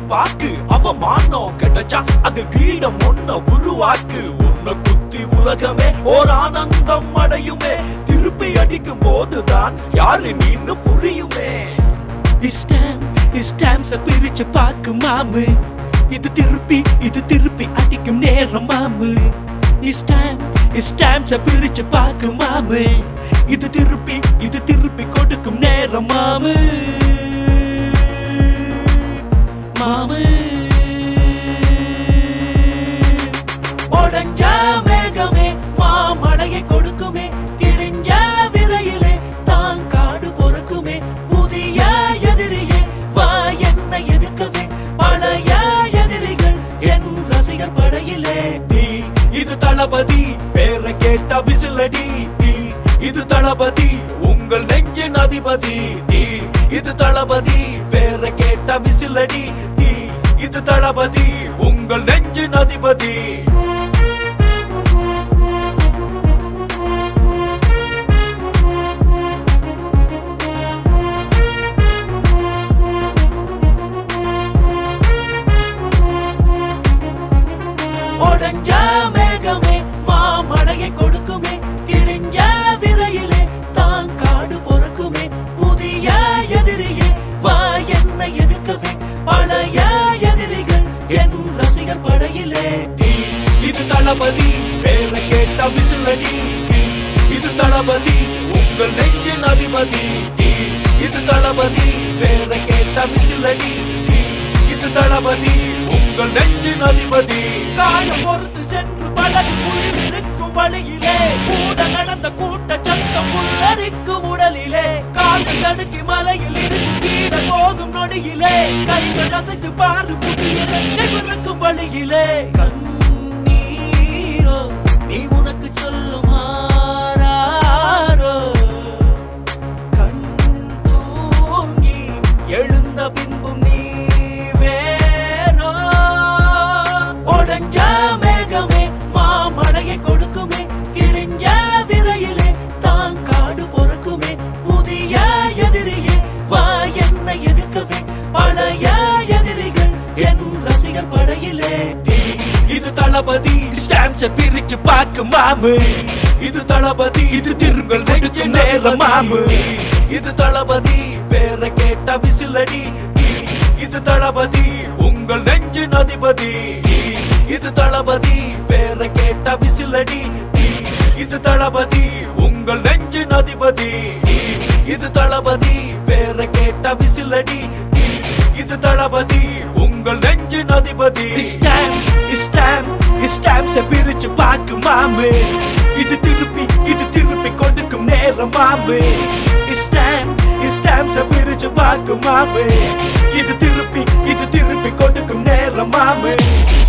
வாக்கு அவமானம் கிடைச்சா அது வீடம் ஒன்ன உருவாக்கு உன்னை குத்தி உலகமே ஓர் ஆனந்தம் அடையுமே திருப்பி அடிக்கும் போதுதான் யாரு நீன்னு புரியுமே இஷ்டம் இஷ்டம் பிரிச்சு பாக்கு மாமு இது திருப்பி இது திருப்பி அடிக்கும் நேரம் மாமு இஷ்டம் இஷ்டம் பிரிச்சு பாக்கு மாமு இது திருப்பி இது திருப்பி கொடுக்கும் நேரம் மாமு மாமு உடஞ்ச மேகமே மாமழையை கொடுக்குமே கிழிஞ்ச விரையிலே தான் காடு பொறுக்குமே புதிய எதிரியே வா என்ன எதுக்கவே பழைய எதிரிகள் என் ரசிகர் படையிலே தீ இது தளபதி பேரை கேட்ட விசிலடி தீ இது தளபதி உங்கள் நெஞ்சின் அதிபதி தீ இது தளபதி பேரை கேட்ட விசிலடி தீ இது தளபதி உங்கள் நெஞ்சின் அதிபதி உடஞ்ச மேகமே மாமழையை கொடுக்குமே கிழிஞ்ச விரையிலே தான் காடு பொறுக்குமே புதிய எதிரியே வா என்ன எதுக்கவே பழைய எதிரிகள் என் ரசிகர் படையிலே தீ இது தளபதி பேரை கேட்ட விசிலடி தீ இது தளபதி உங்கள் நெஞ்சின் அதிபதி தீ இது தளபதி பேரை கேட்ட விசிலடி தீ இது தளபதி உங்கள் நெஞ்சின் அதிபதி காயம் பொறுத்து சென்று பழகு இருக்கும் வழியிலே கூட நடந்த கூட்ட சத்தம் உள்ளரிக்கும் உடலிலே கால் தடுக்கி மலையில் இருந்து கீழ போகும் நொடியிலே கைகள் அசைத்து பாரு புதிய ரெக்கை பிறக்கும் வழியிலே கண்ணீரோ நீ உனக்கு சொல்லுமாறாரோ கண் தூங்கி எழுந்த பின்பும் நீ வேறோ உடஞ்ச மேகமே மாமழையை கொடுக்குமே கிழிஞ்ச விரையிலே தான் காடு பொறுக்குமே புதிய எதிரியே வா என்ன எதுக்கவே பழைய எதிரிகள் என் ரசிகர் படையிலே தீ இது தளபதி ஸ்டாம்ப்ஸ பிரிச்சு பார்க்க மாமு இது தளபதி இது திருங்கள் நெடுஞ்ச நேரம் மாமு இது தளபதி பேரை கேட்ட விசிலடி இது தளபதி உங்கள் நெஞ்சின் அதிபதி இது தளபதி பேரை கேட்ட விசிலடி இது தளபதி உங்கள் நெஞ்சின் அதிபதி இது தளபதி பேரை கேட்ட விசிலடி இது தளபதி உங்கள் நெஞ்சின் அதிபதி இஷ்டம் இஷ்டம் இஷ்டம் பிரிச்சு பார்க்கு மாமு இது திருப்பி இது திருப்பி கொடுக்கும் நேரம் மாமு இஷ்டம் இஷ்டம் பிரிச்சு பார்க்கு மாமு இது திருப்பி இது திருப்பி கொடுக்கும் நேரம் மாமு